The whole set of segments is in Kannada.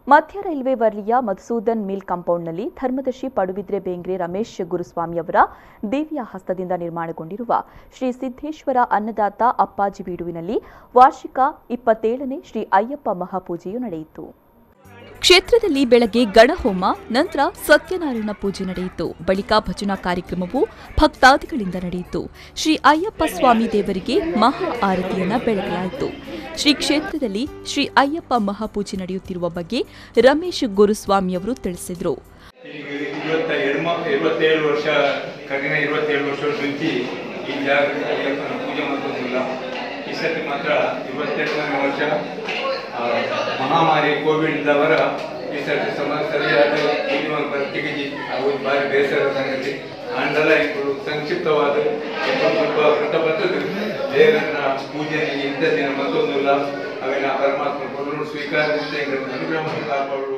ಮಧ್ಯ ರೈಲ್ವೆ ವರ್ಲಿಯ ಮಧುಸೂದನ್ ಮಿಲ್ ಕಾಂಪೌಂಡ್ನಲ್ಲಿ ಧರ್ಮದರ್ಶಿ ಪಡುಬಿದ್ರೆ ಬೇಂಗ್ರೆ ರಮೇಶ್ ಗುರುಸ್ವಾಮಿ ಅವರ ದೇವಿಯ ಹಸ್ತದಿಂದ ನಿರ್ಮಾಣಗೊಂಡಿರುವ ಶ್ರೀ ಸಿದ್ದೇಶ್ವರ ಅನ್ನದಾತ ಅಪ್ಪಾಜಿ ಬೀಡುವಿನಲ್ಲಿ ವಾರ್ಷಿಕ ಇಪ್ಪತ್ತೇಳನೇ ಶ್ರೀ ಅಯ್ಯಪ್ಪ ಮಹಾಪೂಜೆಯು ನಡೆಯಿತು ಕ್ಷೇತ್ರದಲ್ಲಿ ಬೆಳಗ್ಗೆ ಗಣಹೋಮ ನಂತರ ಸತ್ಯನಾರಾಯಣ ಪೂಜೆ ನಡೆಯಿತು ಬಳಿಕ ಭಜನಾ ಕಾರ್ಯಕ್ರಮವು ಭಕ್ತಾದಿಗಳಿಂದ ನಡೆಯಿತು ಶ್ರೀ ಅಯ್ಯಪ್ಪ ಸ್ವಾಮಿ ದೇವರಿಗೆ ಮಹಾ ಆರತಿಯನ್ನ ಬೆಳಗಲಾಯಿತು ಶ್ರೀ ಕ್ಷೇತ್ರದಲ್ಲಿ ಶ್ರೀ ಅಯ್ಯಪ್ಪ ಮಹಾಪೂಜೆ ನಡೆಯುತ್ತಿರುವ ಬಗ್ಗೆ ರಮೇಶ್ ಗುರುಸ್ವಾಮಿ ಅವರು ತಿಳಿಸಿದರು ಈಗ ಇವತ್ತ ಎಡ್ಮ ಇರುವತ್ತೇಳು ವರ್ಷ ಕಡಿಮೆ ಇರುವತ್ತೇಳು ವರ್ಷ నుంచి ಈ ಜಾಗಕ್ಕೆ ಅಯ್ಯಪ್ಪನ ಪೂಜೆ ಮಾಡ್ತಿಲ್ಲ ಈ ಸತಿ ಮಾತ್ರ ಇವತ್ತೆರಡನೇ ವರ್ಷ ಆ, ಮಹಾಮಾರಿ ಕೋವಿಡ್ ಇದ್ದವರ ಈ ಸರ್ತಿ ಸಮ ಸರಿಯಾದ ಮಿನಿಮಮ್ ಬರ್ತಿಗೆ ಅದು ಬಾರಿ ಬೇಸರ ಸಂಗತಿ ಅಂಡಲ ఇప్పుడు ಸಂಕ್ಷಿಪ್ತವಾದ ಸ್ವಲ್ಪ ವೃತ್ತಪಟ್ಟದ್ದು ದೇವರನ್ನ ಪೂಜೆ ಇಂಥ ದಿನ ಮತ್ತೊಂದಿಲ್ಲ ಅವೆಲ್ಲ ಪರಮಾತ್ಮ ಕೊಡಲು ಸ್ವೀಕಾರದಿಂದ ಅನುಗ್ರಹವನ್ನು ಕಾಪಾಡುವ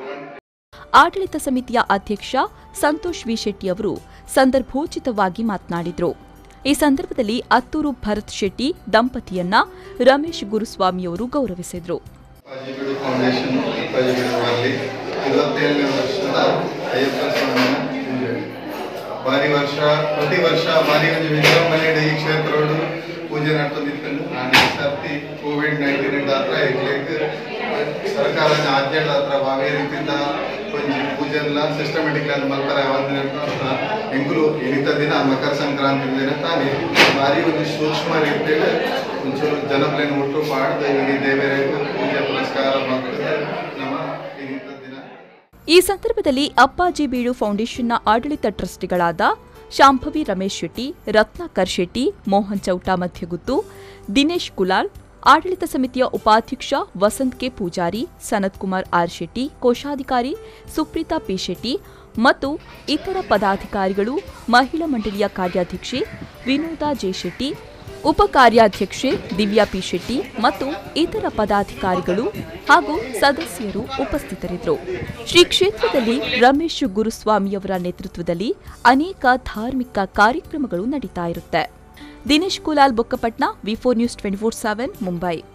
ಆಡಳಿತ ಸಮಿತಿಯ ಅಧ್ಯಕ್ಷ ಸಂತೋಷ್ ವಿ ಶೆಟ್ಟಿ ಅವರು ಸಂದರ್ಭೋಚಿತವಾಗಿ ಮಾತನಾಡಿದರು ಈ ಸಂದರ್ಭದಲ್ಲಿ ಅತ್ತೂರು ಭರತ್ ಶೆಟ್ಟಿ ದಂಪತಿಯನ್ನ ರಮೇಶ್ ಗುರುಸ್ವಾಮಿಯವರು ಗೌರವಿಸಿದರು ಅಪ್ಪಾಜಿಬೀಡು ಫೌಂಡೇಶನ್ ಅಪ್ಪಾಜಿಬೀಡುವಲ್ಲಿ ಇವತ್ತೇಳನೇ ವರ್ಷದ ಅಯ್ಯಪ್ಪ ಸ್ವಾಮಿನ ಪೂಜೆ ಬಾರಿ ವರ್ಷ ಪ್ರತಿ ವರ್ಷ ಬಾರಿ ಒಂದು ವಿಜೃಂಭಣೆಯಿಂದ ಈ ಕ್ಷೇತ್ರಗಳು ಪೂಜೆ ನಡ್ತೊಂದಿತ್ತು ನಾನು ಈ ಸರ್ತಿ ಕೋವಿಡ್ ನೈನ್ಟೀನ್ ಹತ್ರ ಇರ್ಲಿಕ್ಕೆ ಸರ್ಕಾರದ ಆಜ್ಞೆಗಳ ಹತ್ರ ಬಾವೇ ರೀತಿಯಿಂದ ಒಂದು ಪೂಜೆ ಎಲ್ಲ ಸಿಸ್ಟಮೆಟಿಕ್ ಆಗಿ ಮಾಡ್ತಾರೆ ಯಾವಂದಿನ ಅಂತ ಎಂಕುಲು ಇಳಿತ ದಿನ ಮಕರ ಸಂಕ್ರಾಂತಿ ದಿನ ತಾನೇ ಬಾರಿ ಒಂದು ಸೂಕ್ಷ್ಮ ರೀತಿಯಲ್ಲಿ ಒಂಚೂರು ಜನಪ್ಲೇನ್ ಒಟ್ಟು ಮಾಡ್ದು ಈ ದೇವರ ಪೂಜೆ ಪುರಸ್ಕಾರ ಮಾಡ್ತಾರೆ ನಮ್ಮ ಇಳಿತ ದಿನ ಈ ಸಂದರ್ಭದಲ್ಲಿ ಅಪ್ಪಾಜಿ ಬೀಡು ಫೌಂಡೇಶನ್ನ ಆಡಳಿತ ಟ್ರಸ್ಟಿಗಳಾದ ಶಾಂಭವಿ ರಮೇಶ್ ಶೆಟ್ಟಿ ರತ್ನಾಕರ್ ಶೆಟ್ಟಿ ಮೋಹನ್ ಚೌಟ ಮಧ್ಯಗುತ್ತು ದಿನೇಶ್ ಕುಲಾಲ್ ಆಡಳಿತ ಸಮಿತಿಯ ಉಪಾಧ್ಯಕ್ಷ ವಸಂತ್ ಕೆ ಪೂಜಾರಿ ಸನತ್ ಕುಮಾರ್ ಆರ್ ಶೆಟ್ಟಿ ಕೋಶಾಧಿಕಾರಿ ಸುಪ್ರೀತಾ ಪಿ ಶೆಟ್ಟಿ ಮತ್ತು ಇತರ ಪದಾಧಿಕಾರಿಗಳು ಮಹಿಳಾ ಮಂಡಳಿಯ ಕಾರ್ಯಾಧ್ಯಕ್ಷೆ ವಿನೋದಾ ಜೆ ಶೆಟ್ಟಿ ಉಪ ಕಾರ್ಯಾಧ್ಯಕ್ಷೆ ದಿವ್ಯಾ ಪಿ ಶೆಟ್ಟಿ ಮತ್ತು ಇತರ ಪದಾಧಿಕಾರಿಗಳು ಹಾಗೂ ಸದಸ್ಯರು ಉಪಸ್ಥಿತರಿದ್ದರು ಶ್ರೀ ಕ್ಷೇತ್ರದಲ್ಲಿ ರಮೇಶ್ ಗುರುಸ್ವಾಮಿಯವರ ನೇತೃತ್ವದಲ್ಲಿ ಅನೇಕ ಧಾರ್ಮಿಕ ಕಾರ್ಯಕ್ರಮಗಳು ನಡೀತಾ ಇರುತ್ತೆ Dinesh Kulal Bokkapatna V four news twenty four seven Mumbai